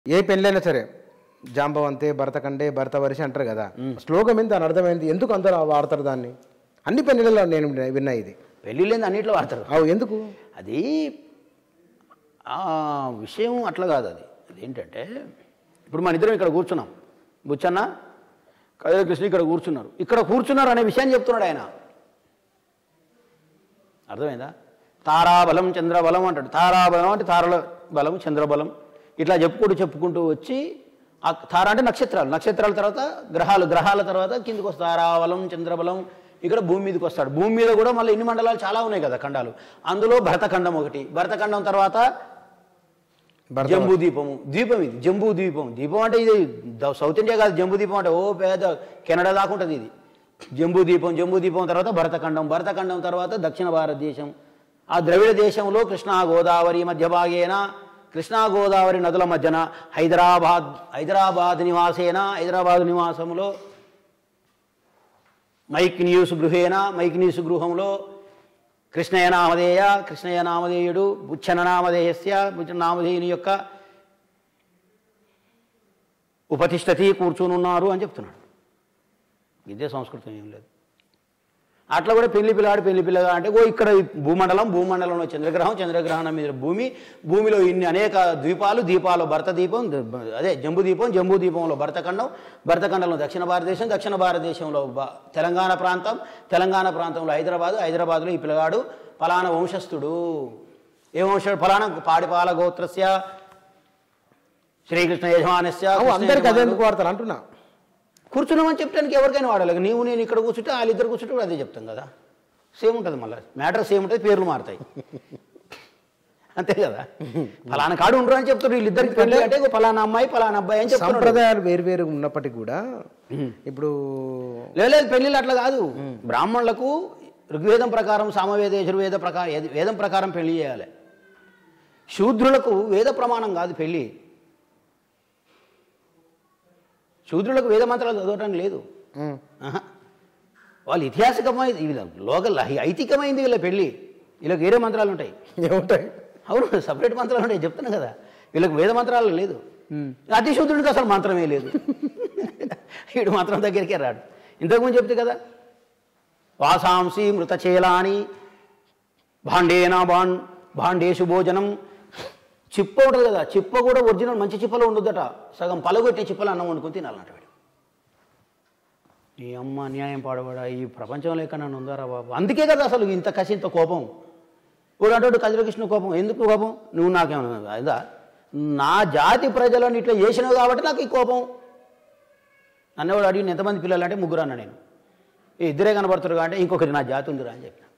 ఏ పెళ్ళైనా సరే జాంబవంతే భరత కండే భరత వరిసి అంటారు కదా శ్లోకం ఏంటి దాని అర్థమైంది ఎందుకు అందరూ వాడతారు దాన్ని అన్ని పెళ్ళిళ్ళలో నేను విన్నా ఇది పెళ్ళిళ్ళేంది అన్నింటిలో వాడతారు అవు ఎందుకు అది ఆ విషయం అట్లా కాదు అది అదేంటంటే ఇప్పుడు మన ఇద్దరం ఇక్కడ కూర్చున్నాం బుచ్చన్న కళ్యాణ కృష్ణ ఇక్కడ కూర్చున్నారు ఇక్కడ కూర్చున్నారు అనే విషయాన్ని చెప్తున్నాడు ఆయన అర్థమైందా తారాబలం చంద్రబలం అంటాడు తారాబలం అంటే తారల బలం చంద్రబలం ఇట్లా చెప్పుకుంటూ చెప్పుకుంటూ వచ్చి ఆ తార అంటే నక్షత్రాలు నక్షత్రాల తర్వాత గ్రహాలు గ్రహాల తర్వాత కిందికి వస్తాయి తారాబలం చంద్రబలం ఇక్కడ భూమి మీదకి వస్తాడు భూమి మీద కూడా మళ్ళీ ఎన్ని మండలాలు చాలా ఉన్నాయి కదా ఖండాలు అందులో భరతఖండం ఒకటి భరతఖండం తర్వాత భరత జంబూ దీపము దీపం ఇది జంబూ దీపం దీపం అంటే ఇది ద- సౌత్ ఇండియా కాదు జంబూ దీపం అంటే ఓ పేద కెనడా దాకా ఉంటుంది ఇది జంబూ దీపం జంబూ దీపం తర్వాత భరతఖండం భరతఖండం తర్వాత దక్షిణ భారతదేశం ఆ ద్రవిడ దేశంలో కృష్ణా గోదావరి మధ్య భాగేన కృష్ణా గోదావరి నదుల మధ్యన హైదరాబాద్ హైదరాబాద్ నివాసేన హైదరాబాద్ నివాసంలో మైక్ న్యూస్ గృహేన మైక్ న్యూస్ గృహంలో కృష్ణయ్య నామధేయ కృష్ణయ్య నామధేయుడు బుచ్చన నామధేయస్య బుచ్చన నామధేయుని యొక్క ఉపతిష్టతి కూర్చునున్నారు అని చెప్తున్నాడు ఇదే సంస్కృతం ఏం లేదు అట్లా కూడా పెళ్లి పిల్లాడు పెళ్లి పిల్లగా అంటే ఓ ఇక్కడ ఈ భూమండలం భూమండలంలో చంద్రగ్రహం చంద్రగ్రహణం మీద భూమి భూమిలో ఇన్ని అనేక ద్వీపాలు దీపాలు భరత దీపం ద- అదే జంబూ దీపం జంబూ దీపంలో భరతఖండం భరతఖండంలో దక్షిణ భారతదేశం దక్షిణ భారతదేశంలో బ- తెలంగాణ ప్రాంతం తెలంగాణ ప్రాంతంలో హైదరాబాద్ హైదరాబాద్లో ఈ పిల్లగాడు ఫలానా వంశస్థుడు ఏ వంశుడు ఫలానా పాడిపాల గోత్రస్య శ్రీకృష్ణ యజమానస్య అవు కృష్ణ అందరికి అదే యజమానుడు. ఎందుకు వాడతారు అంటున్నా కూర్చున్నామని చెప్పడానికి ఎవరికైనా వాడాలి నీవు నేను ఇక్కడ కూర్చుంటే వాళ్ళిద్దరు కూర్చుంటే కూడా అదే చెప్తాం కదా సేమ్ ఉంటుంది మళ్ళీ మ్యాటర్ సేమ్ ఉంటుంది పేర్లు మారుతాయి అంతే కదా ఫలానా కాడు ఉండరు అని చెప్తారు వీళ్ళిద్దరికి పెళ్ళి అంటే ఇగో ఫలానా అమ్మాయి ఫలానా అబ్బాయి అని చెప్తున్నాడు సంప్రదాయాలు వేరు ఉన్నప్పటికీ కూడా ఇప్పుడు లేదు లేదు పెళ్ళిళ్ళు అట్లా కాదు బ్రాహ్మణులకు ఋగ్వేదం ప్రకారం సామవేద యజుర్వేద ప్రకారం యజు- వేదం ప్రకారం పెళ్లి చేయాలి శూద్రులకు వేద ప్రమాణం కాదు పెళ్ళి శూద్రులకు వేద మంత్రాలు చదవటం లేదు ఉమ్, ఆహా. వాళ్ళు ఇతిహాసికమైంది వీళ్ళ లోకల్ ఐతికమైంది వీళ్ళ పెళ్ళి వీళ్ళకి వేరే మంత్రాలు ఉంటాయి ఏముంటాయి అవును సపరేట్ మంత్రాలు ఉంటాయి చెప్తున్నా కదా వీళ్ళకి వేద మంత్రాలు లేదు అతిశూద్రుడికి అసలు మంత్రమే లేదు వీడు మంత్రం దగ్గరికే రాడు ఇంతకుముందు చెప్తే కదా వాసాంసి మృతచేలాని భాండేనా బాండ్ భాండేషు భోజనం చిప్ప ఉంటుంది కదా చిప్ప కూడా ఒరిజినల్ మంచి చిప్పలో ఉండొద్దట సగం పలగొట్టే చిప్పలు అన్నం వండుకొని తినాలంట వీడు ఈ అమ్మ న్యాయం పాడబడా ఈ ప్రపంచంలో ఎక్కడ నన్ను ఉందారా బాబు అందుకే కదా అసలు ఇంత కసి ఇంత కోపం వాడు అంటాడు కజరకృష్ణ కోపం ఎందుకు కోపం నువ్వు నాకేమన్నా అదా నా జాతి ప్రజలను ఇట్లా చేసినావు కాబట్టి నాకు ఈ కోపం అన్నవాడు అడిగిన ఎంతమంది పిల్లలు అంటే ముగ్గురు అన్న నేను ఈ ఇద్దరే కనబడుతున్నారు అంటే ఇంకొకటి నా జాతి ఉందిరా అని చెప్పిన